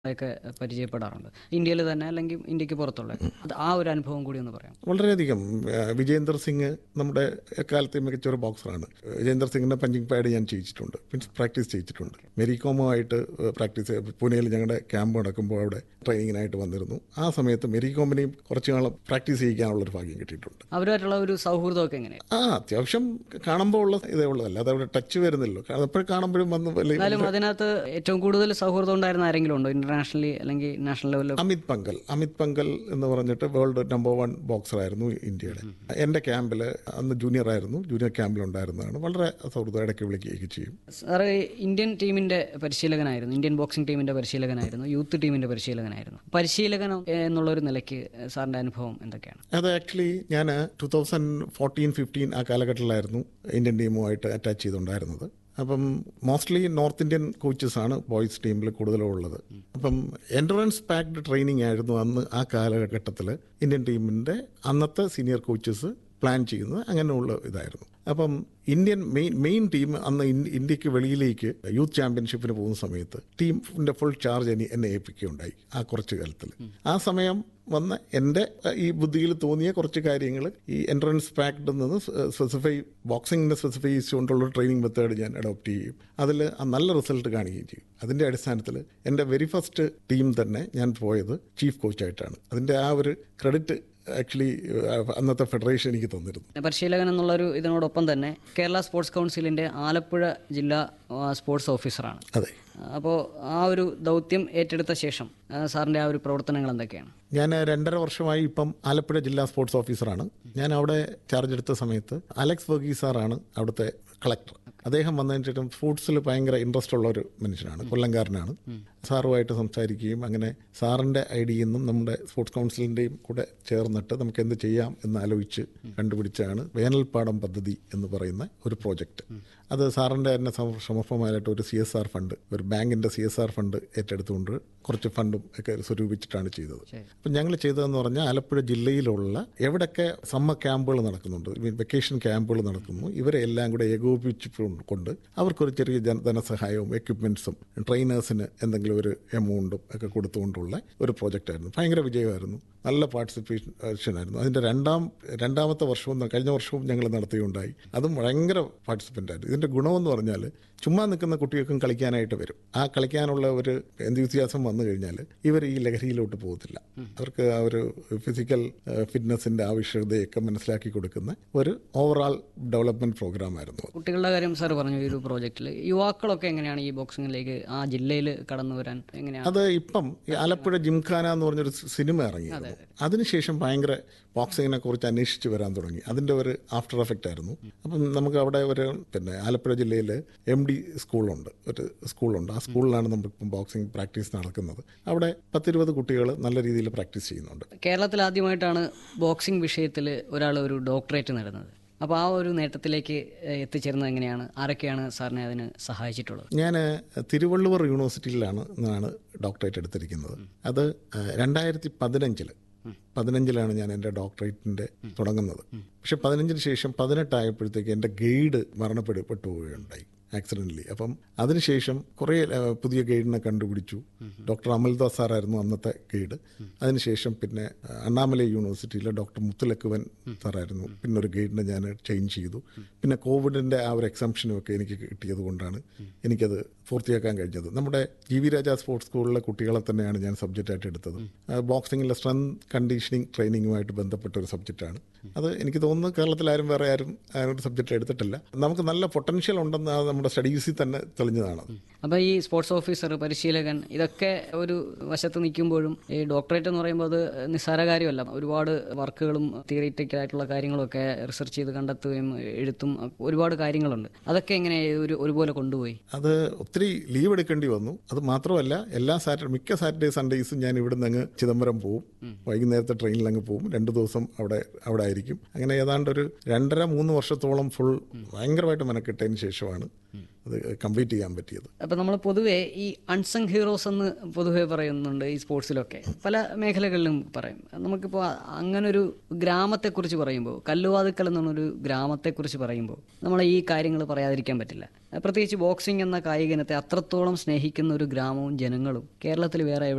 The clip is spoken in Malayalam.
ഒക്കെ പരിചയപ്പെടാറുണ്ട് ഇന്ത്യയിൽ തന്നെ അല്ലെങ്കിൽ ഇന്ത്യക്ക് പുറത്തുള്ള അത് ആ ഒരു അനുഭവം കൂടി ഒന്ന് പറയാം വളരെയധികം ആ, വിജേന്ദർ സിംഗ് നമ്മുടെ എക്കാലത്തെ മികച്ച ഒരു ബോക്സറാണ് വിജേന്ദർ സിംഗിന്റെ പഞ്ചിങ് പാഡ് ഞാൻ ചെയ്യിച്ചിട്ടുണ്ട് മീൻസ് പ്രാക്ടീസ് ചെയ്യിച്ചിട്ടുണ്ട് മെരി കോമുമായിട്ട് പ്രാക്ടീസ് പൂനെയിൽ ഞങ്ങളുടെ ക്യാമ്പ് നടക്കുമ്പോൾ അവിടെ ട്രെയിനിങ്ങിനായിട്ട് വന്നിരുന്നു ആ സമയത്ത് മെരി കോമിനെയും കുറച്ചു നാൾ പ്രാക്ടീസ് ചെയ്യിക്കാനുള്ള ഒരു ഭാഗ്യം കിട്ടിയിട്ടുണ്ട് അവരുമായിട്ടുള്ള ഒരു സൗഹൃദമൊക്കെ എങ്ങനെയാണ് ആ അത്യാവശ്യം കാണുമ്പോൾ ഉള്ള ഇതേ ഉള്ളതല്ല അത് അവിടെ ടച്ച് വരുന്നില്ലല്ലോ എപ്പോഴും കാണുമ്പോഴും വന്ന് വലിയ എന്നാലും അതിനകത്ത് ഏറ്റവും കൂടുതൽ സൗഹൃദം ഉണ്ടായിരുന്ന ആരെങ്കിലും ഉണ്ടോ ഇന്റർനാഷണലി അല്ലെങ്കിൽ നാഷണൽ ലെവലിൽ അമിത് പങ്കൽ അമിത് പങ്കൽ എന്ന് പറഞ്ഞിട്ട് വേൾഡ് നമ്പർ വൺ ബോക്സറായിരുന്നു ഇന്ത്യയുടെ എൻ്റെ ക്യാമ്പിൽ അന്ന് ജൂനിയർ ആയിരുന്നു ജൂനിയർ ക്യാമ്പിൽ ഉണ്ടായിരുന്നതാണ് വളരെ സൗഹൃദം ഇടയ്ക്ക് വിളിക്കുകയൊക്കെ ചെയ്യും സാറ് ഇന്ത്യൻ ടീമിന്റെ പരിശീലകനായിരുന്നു ഇന്ത്യൻ ബോക്സിംഗ് ടീമിന്റെ പരിശീലകനായിരുന്നു യൂത്ത് ടീമിന്റെ പരിശീലകനായിരുന്നു പരിശീലകൻ എന്നുള്ള ഒരു നിലയ്ക്ക് സാറിന്റെ അനുഭവം എന്തൊക്കെയാണ് അത് ആക്ച്വലി ഞാൻ ടു തൗസൻഡ് ഫോർട്ടീൻ ഫിഫ്റ്റീൻ ആ കാലഘട്ടത്തിലായിരുന്നു ഇന്ത്യൻ ടീമുമായിട്ട് അറ്റാച്ച് ചെയ്തുണ്ടായിരുന്നത് അപ്പം മോസ്റ്റ്ലി നോർത്ത് ഇന്ത്യൻ കോച്ചസ് ആണ് ബോയ്സ് ടീമിൽ കൂടുതലും ഉള്ളത് അപ്പം എൻട്രൻസ് പാക്ഡ് ട്രെയിനിങ് ആയിരുന്നു അന്ന് ആ കാലഘട്ടത്തിൽ ഇന്ത്യൻ ടീമിൻ്റെ അന്നത്തെ സീനിയർ കോച്ചസ് പ്ലാൻ ചെയ്യുന്നത് അങ്ങനെയുള്ള ഇതായിരുന്നു അപ്പം ഇന്ത്യൻ മെയിൻ മെയിൻ ടീം അന്ന് ഇൻ- ഇന്ത്യക്ക് വെളിയിലേക്ക് യൂത്ത് ചാമ്പ്യൻഷിപ്പിന് പോകുന്ന സമയത്ത് ടീമിന്റെ ഫുൾ ചാർജ് എന്നെ എന്നെ ഏൽപ്പിക്കുകയുണ്ടായി ആ കുറച്ച് കാലത്തിൽ ആ സമയം വന്ന എൻ്റെ അഹ്, ഈ ബുദ്ധിയിൽ തോന്നിയ കുറച്ച് കാര്യങ്ങൾ ഈ എൻട്രൻസ് പാക്ഡിൽ നിന്ന് സ്പെസിഫൈ ബോക്സിങ്ങിനെ സ്പെസിഫൈ ചെയ്തുകൊണ്ടുള്ള ട്രെയിനിങ് മെത്തേഡ് ഞാൻ അഡോപ്റ്റ് ചെയ്യും അതിൽ നല്ല റിസൾട്ട് കാണുകയും ചെയ്യും അതിൻ്റെ അടിസ്ഥാനത്തിൽ എൻ്റെ വെരി ഫസ്റ്റ് ടീം തന്നെ ഞാൻ പോയത് ചീഫ് കോച്ചായിട്ടാണ് അതിൻ്റെ ആ ഒരു ക്രെഡിറ്റ് ആക്ച്വലി അന്നത്തെ ഫെഡറേഷൻ എനിക്ക് തന്നിരുന്നു പരിശീലകൻ എന്നുള്ള ഒരു ഇതിനോടൊപ്പം തന്നെ കേരള സ്പോർട്സ് കൗൺസിലിന്റെ ആലപ്പുഴ ജില്ലാ ആ, സ്പോർട്സ് ഓഫീസറാണ് അതെ അപ്പോൾ ആ ഒരു ദൗത്യം ഏറ്റെടുത്ത ശേഷം ആ, സാറിന്റെ ആ ഒരു പ്രവർത്തനങ്ങൾ എന്തൊക്കെയാണ് ഞാൻ രണ്ടര വർഷമായി ഇപ്പം ആലപ്പുഴ ജില്ലാ സ്പോർട്സ് ഓഫീസറാണ് ഞാൻ അവിടെ ചാർജ് എടുത്ത സമയത്ത് അലക്സ് വർഗീസ് സാറാണ് അവിടുത്തെ കളക്ടർ അദ്ദേഹം വന്നതിന് ശേഷം സ്പോർട്സിൽ ഭയങ്കര ഇൻട്രസ്റ്റ് ഉള്ള ഒരു മനുഷ്യനാണ് കൊല്ലംകാരനാണ് സാറുമായിട്ട് സംസാരിക്കുകയും അങ്ങനെ സാറിൻ്റെ ഐഡിയയിൽ നിന്നും നമ്മുടെ സ്പോർട്സ് കൗൺസിലിൻ്റെയും കൂടെ ചേർന്നിട്ട് നമുക്ക് എന്ത് ചെയ്യാം എന്ന് ആലോചിച്ച് കണ്ടുപിടിച്ചാണ് വേനൽപ്പാടം പദ്ധതി എന്ന് പറയുന്ന ഒരു പ്രോജക്റ്റ് അത് സാറിൻ്റെ തന്നെ സമ- സമർപ്പമായിട്ട് ഒരു സി എസ് ആർ ഫണ്ട് ഒരു ബാങ്കിൻ്റെ സി എസ് ആർ ഫണ്ട് ഏറ്റെടുത്തുകൊണ്ട് കുറച്ച് ഫണ്ടും ഒക്കെ സ്വരൂപിച്ചിട്ടാണ് ചെയ്തത് അപ്പം ഞങ്ങൾ ചെയ്തതെന്ന് പറഞ്ഞാൽ ആലപ്പുഴ ജില്ലയിലുള്ള എവിടെയൊക്കെ സമ്മർ ക്യാമ്പുകൾ നടക്കുന്നുണ്ട് വെക്കേഷൻ ക്യാമ്പുകൾ നടക്കുന്നു ഇവരെ എല്ലാം കൂടെ ഏകോപിപ്പിച്ച് കൊണ്ട് അവർക്കൊരു ചെറിയ ജന- ധനസഹായവും എക്യുപ്മെൻറ്റ്സും ട്രെയിനേഴ്സിന് എന്തെങ്കിലും ഒരു എമൗണ്ടും ഒക്കെ കൊടുത്തുകൊണ്ടുള്ള ഒരു പ്രോജക്റ്റായിരുന്നു ഭയങ്കര വിജയമായിരുന്നു നല്ല പാർട്ടിസിപ്പേഷൻ ആയിരുന്നു അതിൻ്റെ രണ്ടാം രണ്ടാമത്തെ വർഷവും കഴിഞ്ഞ വർഷവും ഞങ്ങൾ നടത്തുകയുണ്ടായി അതും ഭയങ്കര പാർട്ടിസിപ്പൻ്റ് ആയിരുന്നു ഇതിൻ്റെ ഗുണമെന്ന് പറഞ്ഞാൽ ചുമ്മാ നിൽക്കുന്ന കുട്ടികൾക്കും കളിക്കാനായിട്ട് വരും ആ കളിക്കാനുള്ള ഒരു എന്ത്യൂസിയാസം വന്നു കഴിഞ്ഞാൽ ഇവർ ഈ ലഹരിയിലോട്ട് പോകത്തില്ല അവർക്ക് ആ ഒരു ഫിസിക്കൽ ഫിറ്റ്നസിൻ്റെ ആവശ്യകതയൊക്കെ മനസ്സിലാക്കി കൊടുക്കുന്ന ഒരു ഓവറാൾ ഡെവലപ്മെൻറ്റ് പ്രോഗ്രാം ആയിരുന്നു അത്. കുട്ടികളുടെ കാര്യം സാർ പറഞ്ഞു ഈ ഒരു പ്രോജക്റ്റിൽ യുവാക്കളൊക്കെ എങ്ങനെയാണ് ഈ ബോക്സിങ്ങിലേക്ക് ആ ജില്ലയിൽ കടന്നു വരാൻ എങ്ങനെയാണ് അത് ഇപ്പം ഈ ആലപ്പുഴ ജിംഖാന എന്ന് പറഞ്ഞൊരു സി- സിനിമ ഇറങ്ങിയിരുന്നു അതിനുശേഷം ഭയങ്കര ബോക്സിങ്ങിനെ കുറിച്ച് അന്വേഷിച്ച് വരാൻ തുടങ്ങി അതിൻ്റെ ഒരു ആഫ്റ്റർ എഫക്റ്റ് ആയിരുന്നു അപ്പം നമുക്ക് അവിടെ ഒരു പിന്നെ ആലപ്പുഴ ജില്ലയിൽ എം ഡി സ്കൂളുണ്ട് ഒരു സ്കൂളുണ്ട് ആ സ്കൂളിലാണ് നമ്മളിപ്പം ബോക്സിംഗ് പ്രാക്ടീസ് നടക്കുന്നത് അവിടെ പത്തിരുപത് കുട്ടികൾ നല്ല രീതിയിൽ പ്രാക്ടീസ് ചെയ്യുന്നുണ്ട് കേരളത്തിൽ ആദ്യമായിട്ടാണ് ബോക്സിംഗ് വിഷയത്തിൽ ഒരാൾ ഒരു ഡോക്ടറേറ്റ് നേടുന്നത് അപ്പോൾ ആ ഒരു നേട്ടത്തിലേക്ക് ഏഹ്, എത്തിച്ചേരുന്നത് എങ്ങനെയാണ് ആരൊക്കെയാണ് സാറിനെ അതിന് സഹായിച്ചിട്ടുള്ളത് ഞാൻ തിരുവള്ളുവർ യൂണിവേഴ്സിറ്റിയിലാണ് നിന്നാണ് ഡോക്ടറേറ്റ് എടുത്തിരിക്കുന്നത് അത് രണ്ടായിരത്തി പതിനഞ്ചിൽ പതിനഞ്ചിലാണ് ഞാൻ എൻ്റെ ഡോക്ടറേറ്റിൻ്റെ തുടങ്ങുന്നത് പക്ഷെ പതിനഞ്ചിന് ശേഷം പതിനെട്ടായപ്പോഴത്തേക്ക് എൻ്റെ ഗൈഡ് മരണപ്പെടുപ്പെട്ടു പോവുകയുണ്ടായി ആക്സിഡൻ്റലി അപ്പം അതിനുശേഷം കുറേ ആ, പുതിയ ഗൈഡിനെ കണ്ടുപിടിച്ചു ഡോക്ടർ അമൽദാസ് സാറായിരുന്നു അന്നത്തെ ഗൈഡ് അതിനുശേഷം പിന്നെ ആ, അണ്ണാമലൈ യൂണിവേഴ്സിറ്റിയിലെ ഡോക്ടർ മുത്തുലക്കുവൻ സാറായിരുന്നു പിന്നെ ഒരു ഗൈഡിനെ ഞാൻ ചേഞ്ച് ചെയ്തു പിന്നെ കോവിഡിൻ്റെ ആ ഒരു എക്സംഷനും ഒക്കെ എനിക്ക് കിട്ടിയത് കൊണ്ടാണ് എനിക്കത് പൂർത്തിയാക്കാൻ കഴിഞ്ഞത് നമ്മുടെ ജി വി രാജ സ്പോർട്സ് സ്കൂളിലെ കുട്ടികളെ തന്നെയാണ് ഞാൻ സബ്ജക്റ്റായിട്ട് എടുത്തത് ആ, ബോക്സിങ്ങിലെ സ്ട്രെങ്ത് കണ്ടീഷനിങ് ട്രെയിനിങ്ങുമായിട്ട് ബന്ധപ്പെട്ട ഒരു സബ്ജക്റ്റാണ് അത് എനിക്ക് തോന്നുന്നു കേരളത്തിൽ ആരും വേറെ ആരും ആ ഒരു സബ്ജക്റ്റ് എടുത്തിട്ടില്ല നമുക്ക് നല്ല പൊട്ടൻഷ്യൽ ഉണ്ടെന്ന് ആ നമ്മുടെ സ്റ്റഡീസിൽ തന്നെ തെളിഞ്ഞതാണ് അപ്പോൾ ഈ സ്പോർട്സ് ഓഫീസർ പരിശീലകൻ ഇതൊക്കെ ഒരു വശത്ത് നിൽക്കുമ്പോഴും ഈ ഡോക്ടറേറ്റ് എന്ന് പറയുമ്പോൾ അത് നിസ്സാര കാര്യമല്ല ഒരുപാട് വർക്കുകളും തിയറിറ്റിക്കൽ ആയിട്ടുള്ള കാര്യങ്ങളൊക്കെ റിസർച്ച് ചെയ്ത് കണ്ടെത്തുകയും എഴുത്തും ഒരുപാട് കാര്യങ്ങളുണ്ട് അതൊക്കെ എങ്ങനെ ഒരു ഒരുപോലെ കൊണ്ടുപോയി അത് ഒത്തിരി ലീവ് എടുക്കേണ്ടി വന്നു അത് മാത്രമല്ല എല്ലാ സാറ്റർഡേ മിക്ക സാറ്റർഡേ സൺഡേയ്സും ഞാൻ ഇവിടുന്ന് അങ്ങ് ചിദംബരം പോവും വൈകുന്നേരത്തെ ട്രെയിനിൽ അങ്ങ് പോവും രണ്ട് ദിവസം അവിടെ അവിടെ ആയിരിക്കും അങ്ങനെ ഏതാണ്ട് ഒരു രണ്ടര മൂന്ന് വർഷത്തോളം ഫുൾ ഭയങ്കരമായിട്ട് മെനക്കെട്ടതിന് ശേഷമാണ് അത് കംപ്ലീറ്റ് ചെയ്യാൻ പറ്റിയത് അപ്പം നമ്മൾ പൊതുവേ ഈ അൺസങ് ഹീറോസ് എന്ന് പൊതുവേ പറയുന്നുണ്ട് ഈ സ്പോർട്സിലൊക്കെ പല മേഖലകളിലും പറയും നമുക്കിപ്പോൾ അങ്ങനൊരു ഗ്രാമത്തെക്കുറിച്ച് പറയുമ്പോൾ കല്ലുവാതുക്കൽ എന്നൊരു ഗ്രാമത്തെക്കുറിച്ച് പറയുമ്പോൾ നമ്മൾ ഈ കാര്യങ്ങൾ പറയാതിരിക്കാൻ പറ്റില്ല പ്രത്യേകിച്ച് ബോക്സിംഗ് എന്ന കായിക ഇനത്തെ അത്രത്തോളം സ്നേഹിക്കുന്ന ഒരു ഗ്രാമവും ജനങ്ങളും കേരളത്തിൽ വേറെ